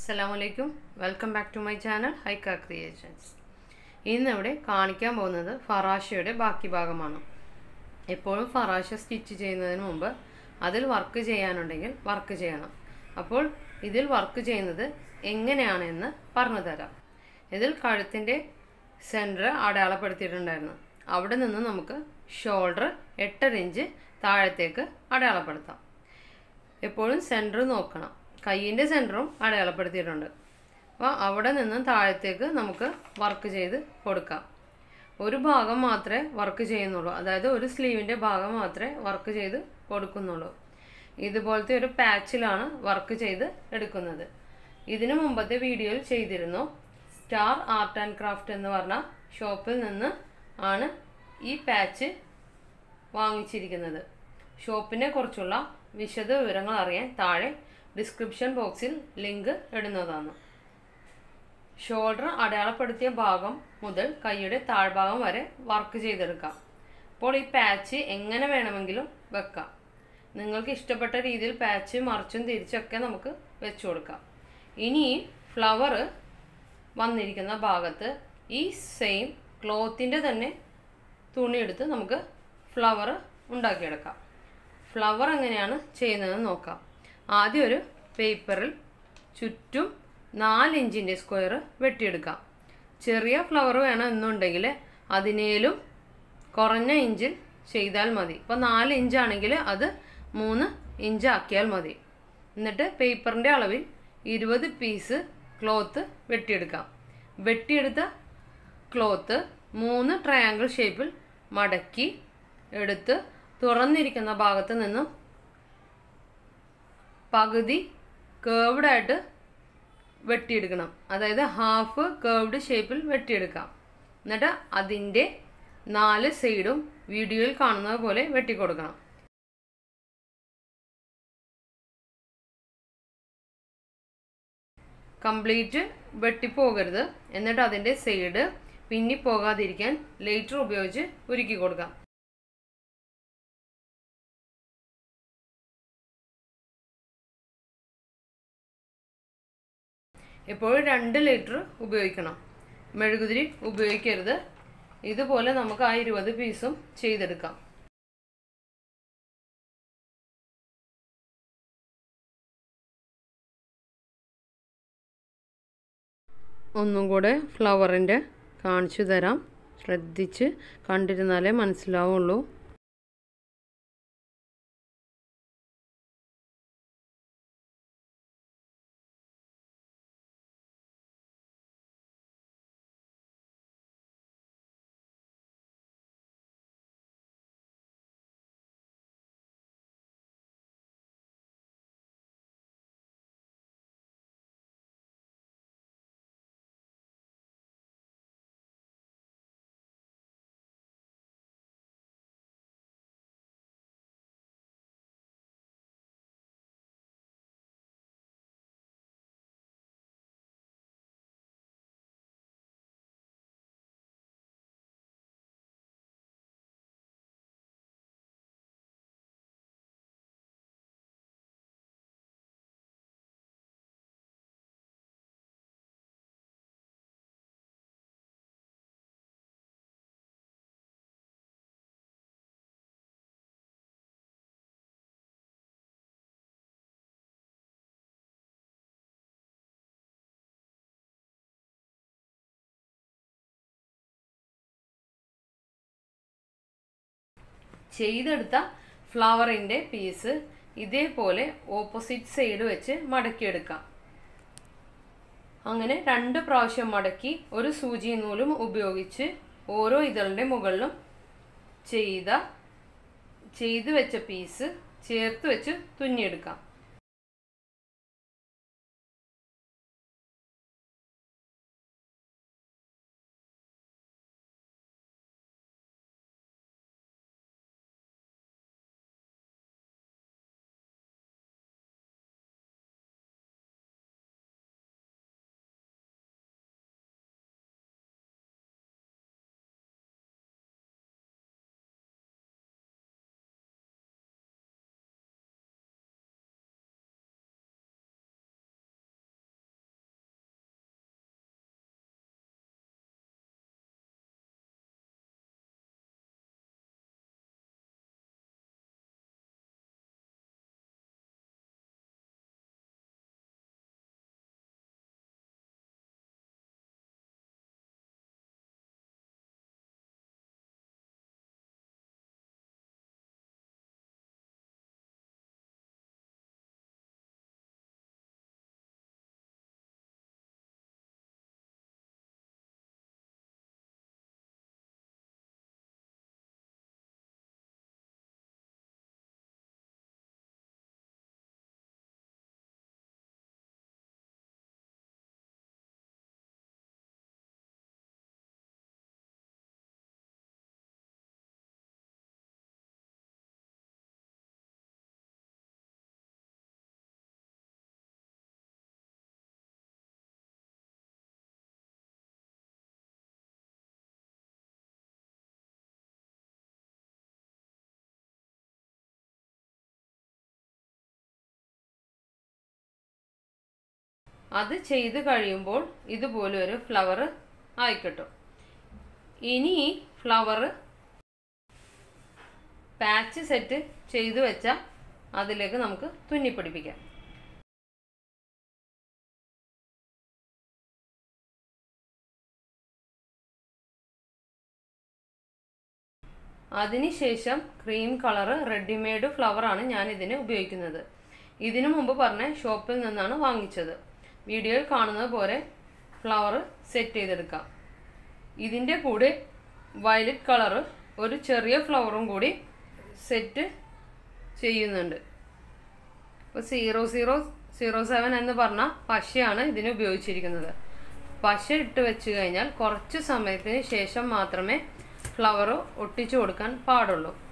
അസ്സലാമലൈക്കും welcome back to my channel Haika creations ഇന്നിവിടെ കാണിക്കാൻ പോകുന്നത് ഫറാഷയുടെ ബാക്കി ഭാഗമാണ് എപ്പോഴും ഫറാഷ സ്റ്റിച്ച് ചെയ്യുന്നതിന് മുമ്പ് അതിൽ വർക്ക് ചെയ്യാനുണ്ടെങ്കിൽ വർക്ക് ചെയ്യണം അപ്പോൾ ഇതിൽ വർക്ക് ചെയ്യുന്നത് എങ്ങനെയാണെന്ന് പറഞ്ഞു തരാം ഇതിൽ കഴുത്തിൻ്റെ സെൻറ്റർ അടയാളപ്പെടുത്തിയിട്ടുണ്ടായിരുന്നു അവിടെ നിന്ന് നമുക്ക് ഷോൾഡർ എട്ടര ഇഞ്ച് താഴത്തേക്ക് അടയാളപ്പെടുത്താം എപ്പോഴും സെൻറ്റർ നോക്കണം കയ്യിൻ്റെ സെൻറ്ററും അടയാളപ്പെടുത്തിയിട്ടുണ്ട് അപ്പോൾ അവിടെ നിന്നും താഴത്തേക്ക് നമുക്ക് വർക്ക് ചെയ്ത് കൊടുക്കാം ഒരു ഭാഗം മാത്രമേ വർക്ക് ചെയ്യുന്നുള്ളൂ അതായത് ഒരു സ്ലീവിൻ്റെ ഭാഗം മാത്രമേ വർക്ക് ചെയ്ത് കൊടുക്കുന്നുള്ളൂ ഇതുപോലത്തെ ഒരു പാച്ചിലാണ് വർക്ക് ചെയ്ത് എടുക്കുന്നത് ഇതിനു മുമ്പത്തെ വീഡിയോയിൽ ചെയ്തിരുന്നു സ്റ്റാർ ആർട്ട് ആൻഡ് ക്രാഫ്റ്റ് എന്ന് പറഞ്ഞ ഷോപ്പിൽ നിന്ന് ആണ് ഈ പാച്ച് വാങ്ങിച്ചിരിക്കുന്നത് ഷോപ്പിനെ കുറിച്ചുള്ള വിശദ വിവരങ്ങൾ അറിയാൻ താഴെ ഡിസ്ക്രിപ്ഷൻ ബോക്സിൽ ലിങ്ക് ഇടുന്നതാണ് ഷോൾഡർ അടയാളപ്പെടുത്തിയ ഭാഗം മുതൽ കൈയുടെ താഴ്ഭാഗം വരെ വർക്ക് ചെയ്തെടുക്കാം അപ്പോൾ ഈ പാച്ച് എങ്ങനെ വേണമെങ്കിലും വെക്കാം നിങ്ങൾക്ക് ഇഷ്ടപ്പെട്ട രീതിയിൽ പാച്ച് മറിച്ചും തിരിച്ചൊക്കെ നമുക്ക് വെച്ചു കൊടുക്കാം ഇനി ഫ്ലവർ വന്നിരിക്കുന്ന ഭാഗത്ത് ഈ സെയിം ക്ലോത്തിൻ്റെ തന്നെ തുണിയെടുത്ത് നമുക്ക് ഫ്ലവർ ഉണ്ടാക്കിയെടുക്കാം ഫ്ലവർ എങ്ങനെയാണ് ചെയ്യുന്നതെന്ന് നോക്കാം ആദ്യം ഒരു പേപ്പറിൽ ചുറ്റും നാല് ഇഞ്ചിൻ്റെ സ്ക്വയർ വെട്ടിയെടുക്കാം ചെറിയ ഫ്ലവർ വേണം എന്നുണ്ടെങ്കിൽ അതിനേലും കുറഞ്ഞ ഇഞ്ചിൽ ചെയ്താൽ മതി ഇപ്പോൾ നാല് ഇഞ്ചാണെങ്കിൽ അത് മൂന്ന് ഇഞ്ച് ആക്കിയാൽ മതി എന്നിട്ട് പേപ്പറിൻ്റെ അളവിൽ ഇരുപത് പീസ് ക്ലോത്ത് വെട്ടിയെടുക്കാം വെട്ടിയെടുത്ത ക്ലോത്ത് മൂന്ന് ട്രയാങ്കിൾ ഷേപ്പിൽ മടക്കി എടുത്ത് തുറന്നിരിക്കുന്ന ഭാഗത്ത് നിന്നും പകുതി കേവ്ഡായിട്ട് വെട്ടിയെടുക്കണം അതായത് ഹാഫ് കേവ്ഡ് ഷേപ്പിൽ വെട്ടിയെടുക്കാം എന്നിട്ട് അതിൻ്റെ നാല് സൈഡും വീഡിയോയിൽ കാണുന്നത് പോലെ വെട്ടിക്കൊടുക്കണം കംപ്ലീറ്റ് വെട്ടിപ്പോകരുത് എന്നിട്ട് അതിൻ്റെ സൈഡ് പിന്നി പോകാതിരിക്കാൻ ലേറ്റർ ഉപയോഗിച്ച് ഉരുക്കി കൊടുക്കാം എപ്പോഴും രണ്ട് ലിറ്റർ ഉപയോഗിക്കണം മെഴുകുതിരി ഉപയോഗിക്കരുത് ഇതുപോലെ നമുക്ക് ആ ഇരുപത് പീസും ചെയ്തെടുക്കാം ഒന്നും കൂടെ ഫ്ലവറിൻ്റെ കാണിച്ചു തരാം ശ്രദ്ധിച്ച് കണ്ടിരുന്നാലേ മനസ്സിലാവുള്ളൂ ചെയ്തെടുത്ത ഫ്ലവറിൻ്റെ പീസ് ഇതേപോലെ ഓപ്പോസിറ്റ് സൈഡ് വെച്ച് മടക്കിയെടുക്കാം അങ്ങനെ രണ്ട് പ്രാവശ്യം മടക്കി ഒരു സൂചി നൂലും ഉപയോഗിച്ച് ഓരോ ഇതളിൻ്റെ മുകളിലും ചെയ്ത ചെയ്തു വെച്ച പീസ് ചേർത്ത് വെച്ച് തുന്നിയെടുക്കാം അത് ചെയ്ത് കഴിയുമ്പോൾ ഇതുപോലെ ഒരു ഫ്ലവർ ആയിക്കിട്ടും ഇനി ഈ ഫ്ലവർ പാച്ച് സെറ്റ് ചെയ്തു വെച്ചാൽ അതിലേക്ക് നമുക്ക് തുന്നിപ്പിടിപ്പിക്കാം അതിനുശേഷം ക്രീം കളറ് റെഡിമെയ്ഡ് ഫ്ലവറാണ് ഞാൻ ഇതിന് ഉപയോഗിക്കുന്നത് ഇതിനു മുമ്പ് പറഞ്ഞ ഷോപ്പിൽ നിന്നാണ് വാങ്ങിച്ചത് വീഡിയോയിൽ കാണുന്നത് പോലെ ഫ്ലവർ സെറ്റ് ചെയ്തെടുക്കാം ഇതിൻ്റെ കൂടെ വയലറ്റ് കളറ് ഒരു ചെറിയ ഫ്ലവറും കൂടി സെറ്റ് ചെയ്യുന്നുണ്ട് ഇപ്പോൾ സീറോ സീറോ സീറോ സെവൻ എന്ന് പറഞ്ഞ പശയാണ് ഇതിന് ഉപയോഗിച്ചിരിക്കുന്നത് പശ ഇട്ട് വെച്ച് കഴിഞ്ഞാൽ കുറച്ച് സമയത്തിന് ശേഷം മാത്രമേ ഫ്ലവർ ഒട്ടിച്ചു കൊടുക്കാൻ പാടുള്ളൂ